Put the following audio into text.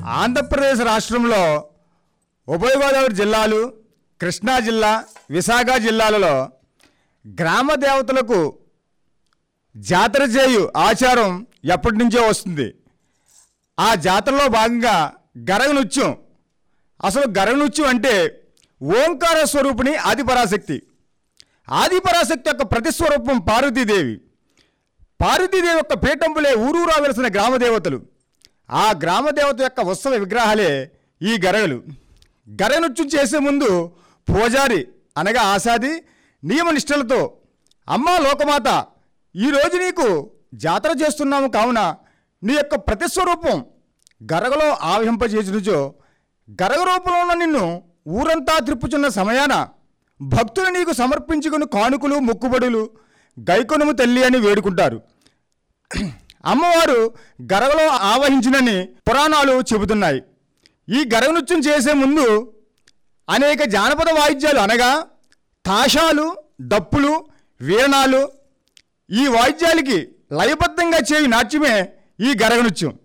ఆంధ్రప్రదేశ్ రాష్ట్రంలో ఉభయ గోదావరి జిల్లాలు కృష్ణా జిల్లా విశాఖ జిల్లాలలో గ్రామ దేవతలకు జాతర చేయు ఆచారం ఎప్పటి నుంచో వస్తుంది ఆ జాతరలో భాగంగా గరగ నృత్యం అసలు గరగ నృత్యం అంటే ఓంకార స్వరూపిణి ఆదిపరాశక్తి ఆదిపరాశక్తి యొక్క ప్రతిస్వరూపం పార్వతీదేవి పార్వతీదేవి యొక్క పీఠంపులే ఊరూరా వెలిసిన గ్రామదేవతలు ఆ గ్రామదేవత యొక్క ఉత్సవ విగ్రహాలే ఈ గరగలు గరగ నృత్యం చేసే ముందు పూజారి అనగా ఆసాది నియమనిష్టలతో అమ్మా లోకమాత ఈరోజు నీకు జాతర చేస్తున్నాము కావున నీ యొక్క ప్రతిస్వరూపం గరగలో ఆవింపజేసినచో గరగ రూపంలో ఉన్న నిన్ను ఊరంతా త్రిప్పుచున్న సమయాన భక్తులు నీకు సమర్పించుకుని కానుకలు మొక్కుబడులు గైకొనుము తల్లి అని వేడుకుంటారు అమ్మవారు గరగలో ఆవహించినని పురాణాలు చెబుతున్నాయి ఈ గరగ నృత్యం చేసే ముందు అనేక జానపద వాయిద్యాలు అనగా తాషాలు డప్పులు వీరణాలు ఈ వాయిద్యాలకి లయబద్ధంగా చేయు నాట్యమే ఈ గరగ నృత్యం